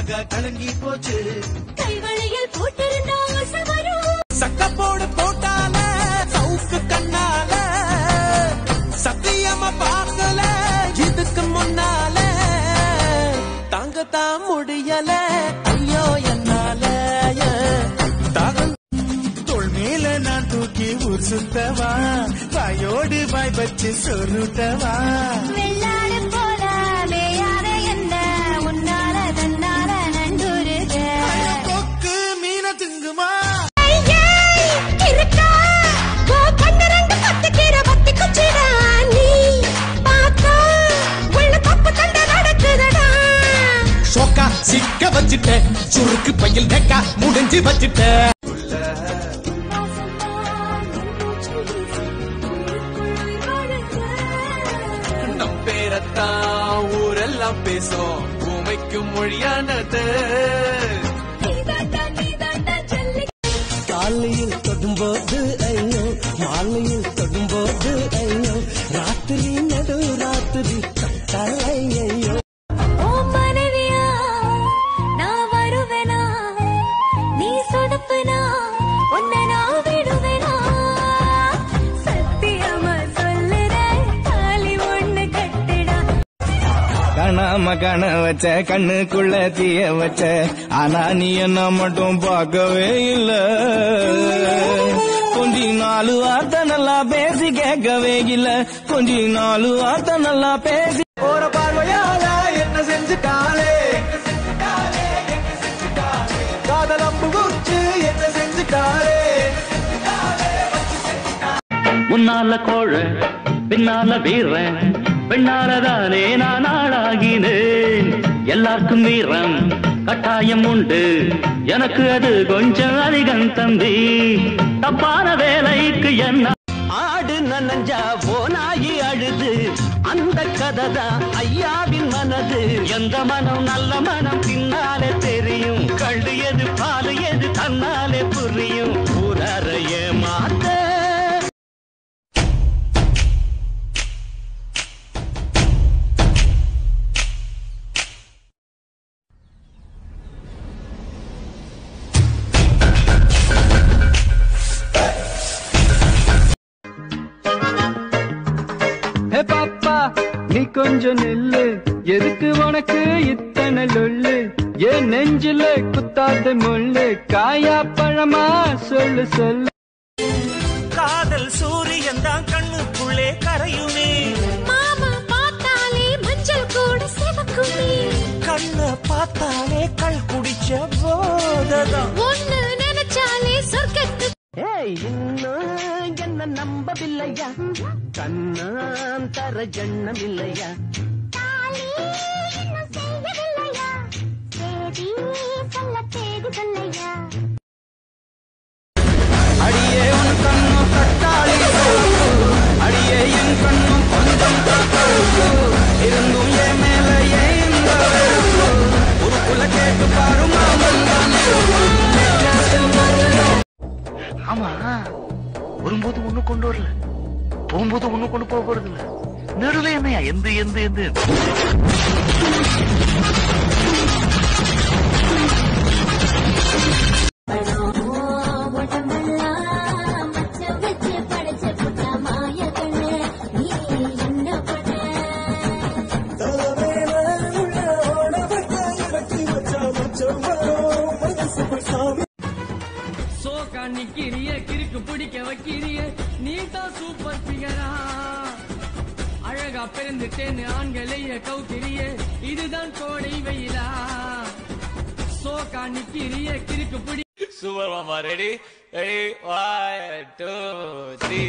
முக கலங்கி போச்சு கைவளையில் போட்டிருந்தா ஆசை வரும் சக்கப்போடு போட்டால சவுக்கு கண்ணால சத்தியமா பார்க்கல இதுக்கு முன்னால தாங்கத்தான் முடியல ஐயோ என்னால தாகம் தோள் மேல நான் தூக்கி ஊர் சுத்தவா வாயோடு வாய் வச்சு சொருட்டவா வெள்ளாடு போல மேயாத என்ன உன்னால தன்னால நண்டுருக கொக்கு மீன திங்குமா இருக்கா ஓ பன்னிரண்டு பத்து கீரை பத்தி குச்சிடா நீ பார்த்தா உள்ள தப்பு தண்டை நடக்குதடா ஷோக்கா சிக்க வச்சுட்டேன் சுருக்கு பையில் நெக்கா முடிஞ்சு வச்சுட்டேன் நம் பேரத்தான் ஊரெல்லாம் பேசும் பூமைக்கும் மொழியானது காலையில் தொடும்போது ஐயோ மாலையில் தொடும்போது ஐயோ ராத்திரி நடு ராத்திரி கட்டளை ஐயோ ஓ மனைவியா நான் வருவேனா நீ சொதப்புனா உன்னை நான் விடுவேனா சத்தியமா சொல்லுறேன் தாலி ஒண்ணு கட்டுடா காணாம காண வச்ச கண்ணுக்குள்ள தீய வச்ச ஆனா நீ என்ன மட்டும் பார்க்கவே இல்ல கொஞ்சி நாலு வார்த்தை நல்லா பேசி கேட்கவே இல்ல கொஞ்சி நாலு வார்த்தை நல்லா பேசி போற பார்வையால என்ன செஞ்சுட்டாளே காதல் அம்பு குச்சு என்ன செஞ்சுட்டாளே முன்னால கோழ பின்னால வீரன் பெண்ணாலதானே நான் ஆளாகினேன் எல்லாருக்கும் வீரம் கட்டாயம் உண்டு எனக்கு அது கொஞ்சம் அதிகம் தம்பி தப்பான வேலைக்கு என்ன ஆடு நனஞ்சா போனாயி அழுது அந்த கதை தான் ஐயாவின் மனது எந்த மனம் நல்ல மனம் பின்னாலே தெரியும் கள்ளு எது பாலு எது தன்னாலே புரியும் ஊரறைய மாத்த ஹே பாப்பா நீ கொஞ்சம் நில்லு எதுக்கு உனக்கு இத்தனை லொல்லு ஏன் நெஞ்சில குத்தாத முள்ளு காயா பழமா சொல்லு சொல்லு காதல் சூரியன் தான் கண்ணுக்குள்ளே கரையுமே மாமா பார்த்தாலே மஞ்சள் கூட சிவக்குமே கண்ண பார்த்தாலே கள் குடிச்ச போததான் ஒண்ணு நினைச்சாலே சொர்க்கத்து ஏய் இன்னும் என்ன நம்பவில்லையா கண்ணான் தர ஜண்ணம் இல்லையா தாலி இன்னும் செய்யவில்லையா தேதி சொல்ல தேதி சொல்லையா அடியே உன் கண்ணும் தட்டாளி சோப்பு. அடியே என் கண்ணும் கொஞ்சம் தப்பு இருந்தும் என் மேல ஏன் இந்த வெறுப்பு? ஒரு புல கேட்டு பாரு மாமன் தானே. ஆமா வரும்போது ஒண்ணு கொண்டு வரல போகும்போது ஒண்ணு கொண்டு போக போறது இல்ல நடுவுல என்னையா எந்த எந்த எந்த உடம்பெல்லாம் மச்ச வச்சு படைச்ச புட்ட மாய கண்ணு நீ என்ன பண்ண சோக்கா நிக்கிறிய கிறுக்கு பிடிக்க வைக்கிறிய நீ தான் சூப்பர் பிகரா அழகா பிறந்துட்டேன்னு ஆண்களைய கவுக்கிறிய இதுதான் கோடை வெயிலா சோக்கா நிக்கிறிய கிறுக்கு பிடி சூப்பர் மாமா ready ready one two three